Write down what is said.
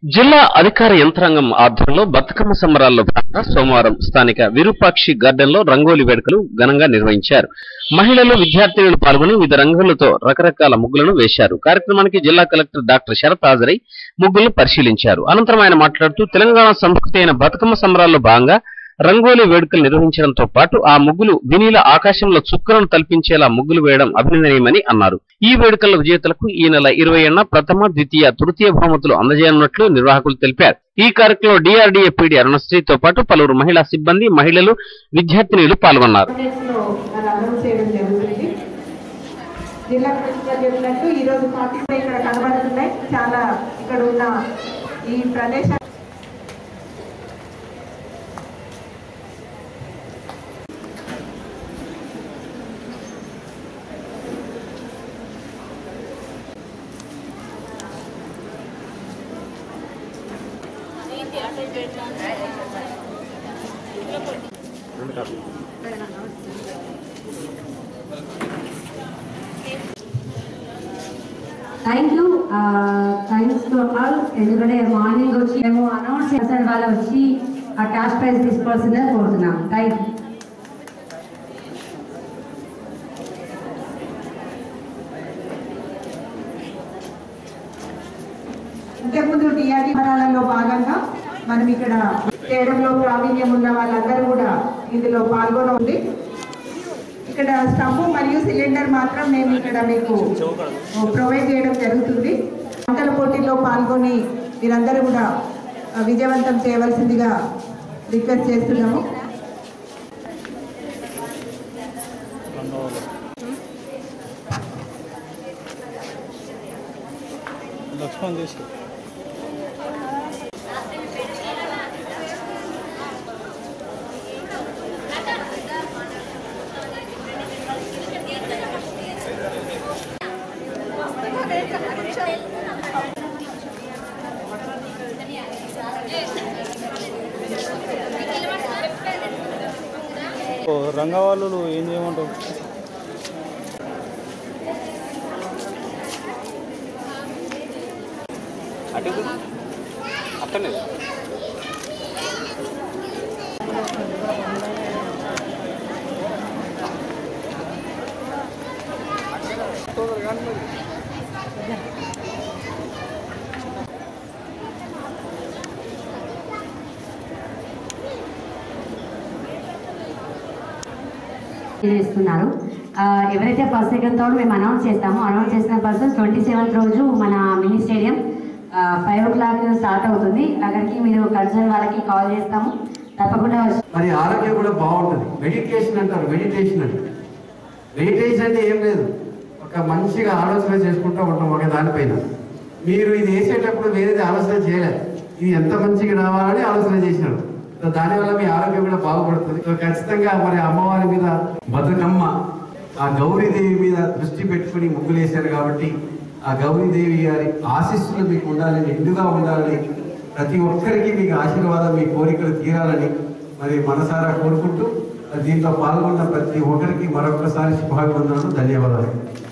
జిల్లా అధికార యంత్రాంగం ఆధ్వర్యంలో బతుకమ్మ సంబరాల్లో భాగంగా సోమవారం స్థానిక విరూపాక్షి గార్డెన్ లో రంగోలి వేడుకలు ఘనంగా నిర్వహించారు మహిళలు విద్యార్థినులు పాల్గొని వివిధ రంగులతో రకరకాల ముగ్గులను వేశారు కార్యక్రమానికి జిల్లా కలెక్టర్ డాక్టర్ శరత్ హాజరై ముగ్గులను పరిశీలించారు అనంతరం ఆయన మాట్లాడుతూ తెలంగాణ సంస్కృతి అయిన బతుకమ్మ సంబరాల్లో భాగంగా రంగోలి వేడుకలు నిర్వహించడంతో పాటు ఆ ముగ్గులు వినీల ఆకాశంలో చుక్కలను తల్పించేలా ముగ్గులు వేయడం అభినందనీయమని అన్నారు ఈ వేడుకల విజేతలకు ఈ నెల ఇరవై ఏడున ప్రథమ ద్వితీయ తృతీయ బహుమతులు అందజేయనున్నట్లు నిర్వాహకులు తెలిపారు ఈ కార్యక్రమంలో డిఆర్డీఏ పీడీ అరుణశ్రీతో పాటు పలువురు మహిళా సిబ్బంది మహిళలు విద్యార్థినులు పాల్గొన్నారు లో అది అనౌన్స్ చేయడం జరుగుతుంది జిల్లా కలెక్టర్ గారు చెప్పినట్టు ఈ రోజు పార్టీస్ ఇక్కడ కనబడుతున్నాయి చాలా ఇక్కడ ఉన్న ఈ ప్రదేశం thank you thanks to all ఎందుకంటే మార్నింగ్ వచ్చి మేము అనౌన్స్ చేసిన వాళ్ళు వచ్చి ఆ క్యాష్ ప్రైజ్ తీసుకోవాల్సిందే కోరుతున్నాం థ్యాంక్ యూ ఇంతకుముందు టీఆర్టీ పరాలలో భాగంగా మనం ఇక్కడ చేయడంలో ప్రావీణ్యం ఉన్న వాళ్ళందరూ కూడా ఇందులో పాల్గొని ఉంది ఇక్కడ స్టవ్ మరియు సిలిండర్ మాత్రం మేము ఇక్కడ మీకు ప్రొవైడ్ చేయడం జరుగుతుంది వంటల పోటీలో పాల్గొని మీరందరూ కూడా ఆ, విజయవంతం చేయవలసిందిగా రిక్వెస్ట్ చేస్తున్నాము లక్ష్మణ్ తీసుకో ఓ, రంగవాళ్ళు ఏం చేయమంటావు చేస్తున్నారు ఆ, ఎవరైతే ఫస్ట్ సెకండ్ థర్డ్ మేము అనౌన్స్ చేస్తామో అనౌన్స్ చేసిన పర్సన్ ట్వంటీ సెవెంత్ రోజు మన mini stadium five o'clock start అవుతుంది అక్కడికి మీరు కన్సర్న్ వాళ్ళకి కాల్ చేస్తాము తప్పకుండా వచ్చి మరి ఆరోగ్యం కూడా బాగుంటుంది మెడిటేషన్ అంటారు మెడిటేషన్ అంటే మెడిటేషన్ అంటే ఏం లేదు ఒక మంచిగా ఆలోచన చేసుకుంటూ ఉంటాం ఒక దానిపైన మీరు ఇది వేసేటప్పుడు వేరేది ఆలోచన చేయలేదు ఇది ఎంత మంచిగా రావాలని ఆలోచన చేసినారు సో దానివల్ల మీ ఆరోగ్యం కూడా బాగుపడుతుంది సో ఖచ్చితంగా మరి అమ్మవారి మీద బతుకమ్మ ఆ గౌరీదేవి మీద దృష్టి పెట్టుకుని ముగ్గులు వేశారు కాబట్టి ఆ గౌరీదేవి గారి ఆశీస్సులు మీకు ఉండాలని నిండుగా ఉండాలని ప్రతి ఒక్కరికి మీకు ఆశీర్వాదం మీ కోరికలు తీరాలని మరి మనసారా కోరుకుంటూ దీంట్లో పాల్గొన్న ప్రతి ఒక్కరికి మరొకసారి శుభాభివందనలు ధన్యవాదాలు